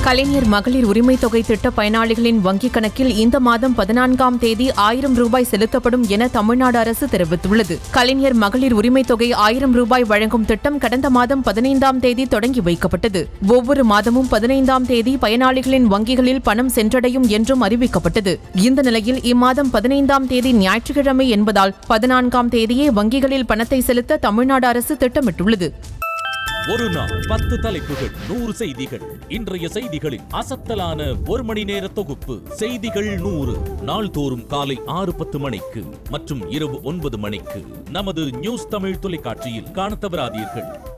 கலைஞர் மகளிர் உரிமை தொகை திட்ட பயனாளிகளின் வங்கிக் கணக்கில் இந்த மாதம் பதினான்காம் தேதி ஆயிரம் ரூபாய் செலுத்தப்படும் என தமிழ்நாடு அரசு தெரிவித்துள்ளது கலைஞர் மகளிர் உரிமை தொகை ஆயிரம் ரூபாய் வழங்கும் திட்டம் கடந்த மாதம் பதினைந்தாம் தேதி தொடங்கி வைக்கப்பட்டது ஒவ்வொரு மாதமும் பதினைந்தாம் தேதி பயனாளிகளின் வங்கிகளில் பணம் சென்றடையும் என்றும் அறிவிக்கப்பட்டது இந்த நிலையில் இம்மாதம் பதினைந்தாம் தேதி ஞாயிற்றுக்கிழமை என்பதால் பதினான்காம் தேதியே வங்கிகளில் பணத்தை செலுத்த தமிழ்நாடு அரசு திட்டமிட்டுள்ளது ஒரு நாள் பத்து தலைப்புகள் நூறு செய்திகள் இன்றைய செய்திகளின் அசத்தலான ஒரு மணி நேர தொகுப்பு செய்திகள் நூறு நாள்தோறும் காலை ஆறு பத்து மணிக்கு மற்றும் இரவு ஒன்பது மணிக்கு நமது நியூஸ் தமிழ் தொலைக்காட்சியில் காணத் தவறாதீர்கள்